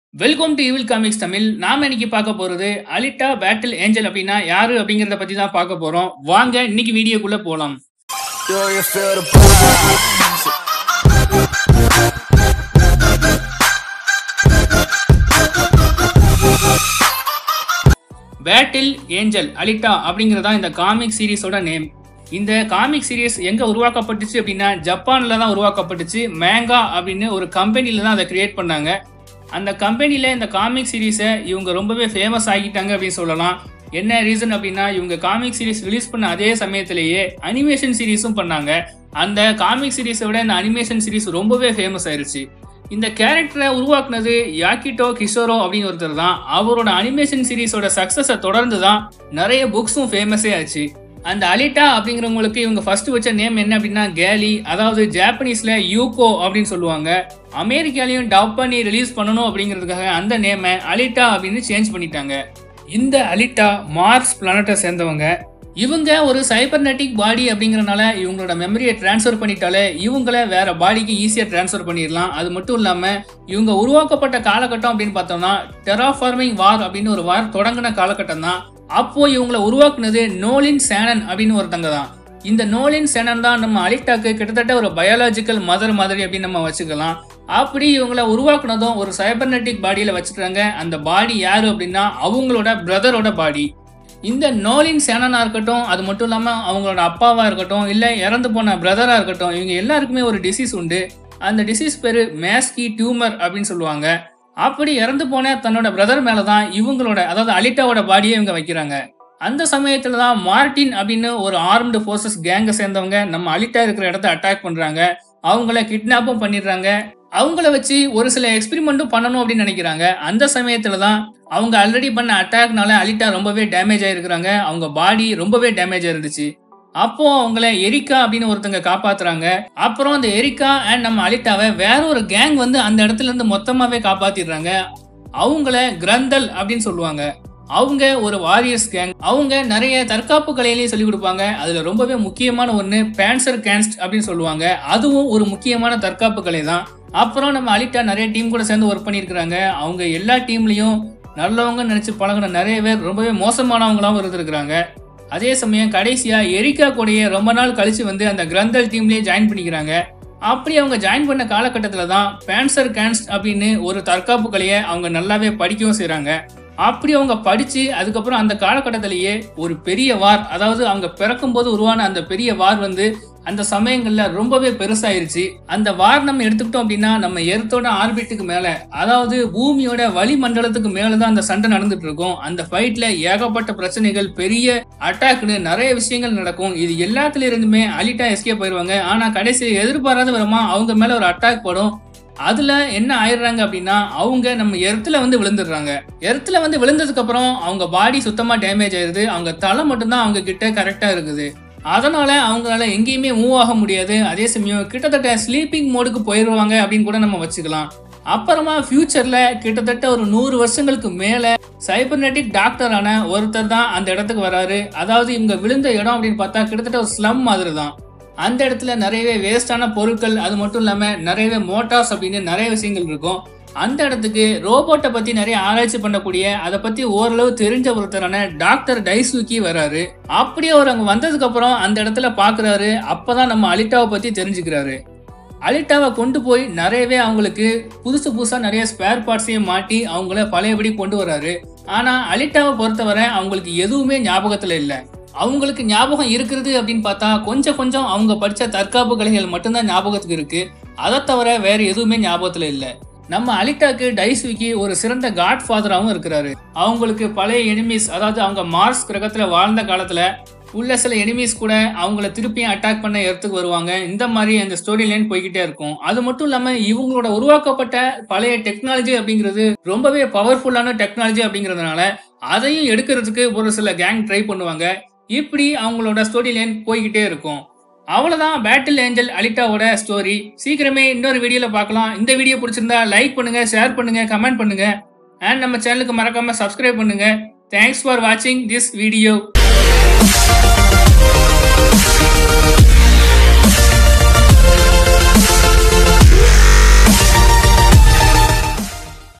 Welcome to evil comics Tamil நாம இன்னைக்கு பார்க்க போறது அலிட்டா பேட்டில் ஏஞ்சல் அப்படின்னா யாரு அப்படிங்கறத பத்தி தான் பார்க்க போறோம் வாங்க இன்னைக்கு வீடியோக்குள்ள போலாம் Yo, you feel the vibes. Battle angel Alita அப்படிங்கறதா இந்த காமிக் சீரிஸோட நேம் இந்த காமிக் சீரிஸ் எங்க உருவாக்கப்பட்டுச்சு அப்படின்னா ஜப்பான்ல தான் உருவாக்கப்பட்டுச்சு மேங்கா அப்படின்னு ஒரு கம்பெனில தான் அதை கிரியேட் பண்ணாங்க அந்த கம்பெனியில் இந்த காமிக் சீரிஸை இவங்க ரொம்பவே ஃபேமஸ் ஆகிட்டாங்க அப்படின்னு சொல்லலாம் என்ன ரீசன் அப்படின்னா இவங்க காமிக் சீரிஸ் ரிலீஸ் பண்ண அதே சமயத்திலேயே அனிமேஷன் சீரிஸும் பண்ணாங்க அந்த காமிக் சீரிஸை விட இந்த அனிமேஷன் சீரிஸ் ரொம்பவே ஃபேமஸ் ஆயிருச்சு இந்த கேரக்டரை உருவாக்குனது யாக்கிட்டோ கிஷோரோ அப்படின்னு ஒருத்தர் தான் அவரோட அனிமேஷன் சீரிஸோட சக்ஸஸை தொடர்ந்து தான் நிறைய புக்ஸும் ஃபேமஸே ஆச்சு அந்த அலிட்டா அப்படிங்கிறவங்களுக்கு இவங்க ஃபர்ஸ்ட் வச்ச நேம் என்ன அப்படின்னா கேலி அதாவது ஜாப்பனீஸ்ல யூகோ அப்படின்னு சொல்லுவாங்க அமெரிக்காலையும் டப் பண்ணி ரிலீஸ் பண்ணணும் அப்படிங்கிறதுக்காக அந்த நேமை அலிட்டா அப்படின்னு சேஞ்ச் பண்ணிட்டாங்க இந்த அலிட்டா மார்ஸ் பிளானட்டை சேர்ந்தவங்க இவங்க ஒரு சைபர்நெட்டிக் பாடி அப்படிங்கறனால இவங்களோட மெமரியை ட்ரான்ஸ்ஃபர் பண்ணிட்டாலே இவங்கள வேற பாடிக்கு ஈஸியாக ட்ரான்ஸ்ஃபர் பண்ணிடலாம் அது மட்டும் இல்லாமல் இவங்க உருவாக்கப்பட்ட காலகட்டம் அப்படின்னு பார்த்தோம்னா டெராஃபார்மிங் வார் அப்படின்னு ஒரு வார் தொடங்கின காலகட்டம் தான் அப்போ இவங்களை உருவாக்குனது நோலின் சேனன் அப்படின்னு ஒருத்தங்க தான் இந்த நோலின் சேனன் தான் நம்ம அலிட்டாக்கு கிட்டத்தட்ட ஒரு பயாலஜிக்கல் மதர் மாதிரி அப்படின்னு நம்ம வச்சுக்கலாம் அப்படி இவங்கள உருவாக்குனதும் ஒரு சைபர்நெட்டிக் பாடியில வச்சுட்டாங்க அந்த பாடி யாரு அப்படின்னா அவங்களோட பிரதரோட பாடி இந்த நோலின் சேனனா இருக்கட்டும் அது மட்டும் இல்லாமல் அவங்களோட அப்பாவா இருக்கட்டும் இல்லை இறந்து போன பிரதரா இருக்கட்டும் இவங்க எல்லாருக்குமே ஒரு டிசீஸ் உண்டு அந்த டிசீஸ் பேரு மேஸ்கி டியூமர் அப்படின்னு சொல்லுவாங்க அப்படி இறந்து போன தன்னோட பிரதர் மேல தான் இவங்களோட அதாவது அலிட்டாவோட பாடியை இவங்க வைக்கிறாங்க அந்த சமயத்துல தான் மார்டின் அப்படின்னு ஒரு ஆர்ம்டு ஃபோர்ஸஸ் கேங்கை சேர்ந்தவங்க நம்ம அலிட்டா இருக்கிற இடத்த அட்டாக் பண்றாங்க அவங்கள கிட்னாப்பும் பண்ணிடுறாங்க அவங்கள வச்சு ஒரு சில எக்ஸ்பெரிமெண்ட்டும் பண்ணணும் அப்படின்னு நினைக்கிறாங்க அந்த சமயத்துல தான் அவங்க ஆல்ரெடி பண்ண அட்டாக்னால அலிட்டா ரொம்பவே டேமேஜ் ஆயிருக்கிறாங்க அவங்க பாடி ரொம்பவே டேமேஜ் ஆயிருந்துச்சு அப்போ அவங்கள எரிக்கா அப்படின்னு ஒருத்தங்க காப்பாத்துறாங்க அப்புறம் அந்த எரிக்கா அண்ட் நம்ம அலிட்டாவை வேற ஒரு கேங் வந்து அந்த இடத்துல இருந்து மொத்தமாவே காப்பாத்திடுறாங்க அவங்கள கிரந்தல் அப்படின்னு சொல்லுவாங்க அவங்க ஒரு வாரியர்ஸ் கேங் அவங்க நிறைய தற்காப்பு கலையிலேயே சொல்லி கொடுப்பாங்க அதுல ரொம்பவே முக்கியமான ஒன்று பேன்சர் கேன்ஸ்ட் அப்படின்னு சொல்லுவாங்க அதுவும் ஒரு முக்கியமான தற்காப்பு கலை தான் அப்புறம் நம்ம அலிட்டா நிறைய டீம் கூட சேர்ந்து ஒர்க் பண்ணியிருக்கிறாங்க அவங்க எல்லா டீம்லயும் நல்லவங்க நினைச்சு பழகின நிறைய பேர் ரொம்பவே மோசமானவங்களாவும் இருந்திருக்கிறாங்க அதே சமயம் கடைசியா எரிக்கா கூடயே ரொம்ப நாள் கழிச்சு வந்து அந்த கிரந்தல் டீம்லயே ஜாயின் பண்ணிக்கிறாங்க அப்படி அவங்க ஜாயின் பண்ண காலகட்டத்தில் தான் பேன்சர் கேன்ஸ்ட் அப்படின்னு ஒரு தற்காப்பு கலையை அவங்க நல்லாவே படிக்கவும் செய்கிறாங்க அப்படி அவங்க படிச்சு அதுக்கப்புறம் அந்த காலகட்டத்திலேயே ஒரு பெரிய வார் அதாவது அவங்க பிறக்கும்போது உருவான அந்த பெரிய வார் வந்து அந்த சமயங்கள்ல ரொம்பவே பெருசாயிருச்சு அந்த வார் நம்ம எடுத்துக்கிட்டோம் அப்படின்னா நம்ம எர்த்தோட ஆர்பிட்டுக்கு மேல அதாவது பூமியோட வளிமண்டலத்துக்கு மேலதான் அந்த சண்டை நடந்துட்டு இருக்கும் அந்த ஃபைட்ல ஏகப்பட்ட பிரச்சனைகள் பெரிய அட்டாக்னு நிறைய விஷயங்கள் நடக்கும் இது எல்லாத்துல இருந்துமே அலிட்டா எஸ்கேப் போயிருவாங்க ஆனா கடைசி எதிர்பாராத விதமா அவங்க மேல ஒரு அட்டாக் படும் அதுல என்ன ஆயிடுறாங்க அப்படின்னா அவங்க நம்ம எர்த்துல வந்து விழுந்துடுறாங்க எர்த்துல வந்து விழுந்ததுக்கு அப்புறம் அவங்க பாடி சுத்தமா டேமேஜ் ஆயிருது அவங்க தலை மட்டும்தான் அவங்க கிட்ட கரெக்டா இருக்குது அதனால அவங்களால எங்கேயுமே மூவ் ஆக முடியாது அதே சமயம் கிட்டத்தட்ட ஸ்லீப்பிங் மோடுக்கு போயிடுவாங்க அப்படின்னு கூட நம்ம வச்சுக்கலாம் அப்புறமா ஃபியூச்சர்ல கிட்டத்தட்ட ஒரு நூறு வருஷங்களுக்கு மேல சைபர்நெட்டிக் டாக்டரான ஒருத்தர் தான் அந்த இடத்துக்கு வராரு அதாவது இவங்க விழுந்த இடம் அப்படின்னு பார்த்தா கிட்டத்தட்ட ஒரு ஸ்லம் மாதிரி தான் அந்த இடத்துல நிறையவே வேஸ்டான பொருட்கள் அது மட்டும் இல்லாமல் நிறையவே மோட்டார்ஸ் அப்படின்னு நிறைய விஷயங்கள் இருக்கும் அந்த இடத்துக்கு ரோபோட்டை பற்றி நிறைய ஆராய்ச்சி பண்ணக்கூடிய அதை பற்றி ஓரளவு தெரிஞ்ச ஒருத்தரான டாக்டர் டைசூக்கி வராரு அப்படி அவர் அங்கே வந்ததுக்கப்புறம் அந்த இடத்துல பார்க்குறாரு அப்போ தான் நம்ம அலிட்டாவை பற்றி தெரிஞ்சுக்கிறாரு அலிட்டாவை கொண்டு போய் நிறையவே அவங்களுக்கு புதுசு புதுசாக நிறைய ஸ்பேர் பார்ட்ஸையும் மாட்டி அவங்கள பழையபடி கொண்டு வராரு ஆனால் அலிட்டாவை பொறுத்தவரை அவங்களுக்கு எதுவுமே ஞாபகத்தில் இல்லை அவங்களுக்கு ஞாபகம் இருக்கிறது அப்படின்னு பார்த்தா கொஞ்சம் கொஞ்சம் அவங்க படித்த தற்காப்பு கலைகள் மட்டும்தான் ஞாபகத்துக்கு இருக்கு அதை தவிர வேற எதுவுமே ஞாபகத்தில் இல்லை நம்ம அலிட்டாக்கு டைஸ்விக்கி ஒரு சிறந்த காட் ஃபாதராகவும் இருக்கிறாரு அவங்களுக்கு பழைய எனிமீஸ் அதாவது அவங்க மார்ஸ் கிரகத்தில் வாழ்ந்த காலத்தில் உள்ள சில எனிமீஸ் கூட அவங்கள திருப்பியும் அட்டாக் பண்ண இடத்துக்கு வருவாங்க இந்த மாதிரி அந்த ஸ்டோரி லைன் போய்கிட்டே இருக்கும் அது மட்டும் இல்லாமல் இவங்களோட உருவாக்கப்பட்ட பழைய டெக்னாலஜி அப்படிங்கிறது ரொம்பவே பவர்ஃபுல்லான டெக்னாலஜி அப்படிங்கிறதுனால அதையும் எடுக்கிறதுக்கு ஒரு சில கேங் ட்ரை பண்ணுவாங்க இப்படி அவங்களோட ஸ்டோரி லைன் போய்கிட்டே இருக்கும் அவ்வளோதான் பேட்டில் ஏஞ்சல் அலிட்டாவோட ஸ்டோரி சீக்கிரமே இன்னொரு வீடியோவில் பார்க்கலாம் இந்த வீடியோ பிடிச்சிருந்தா லைக் பண்ணுங்க ஷேர் பண்ணுங்க கமெண்ட் பண்ணுங்க அண்ட் நம்ம சேனலுக்கு மறக்காம சப்ஸ்கிரைப் பண்ணுங்க தேங்க்ஸ் ஃபார் வாட்சிங் திஸ் வீடியோ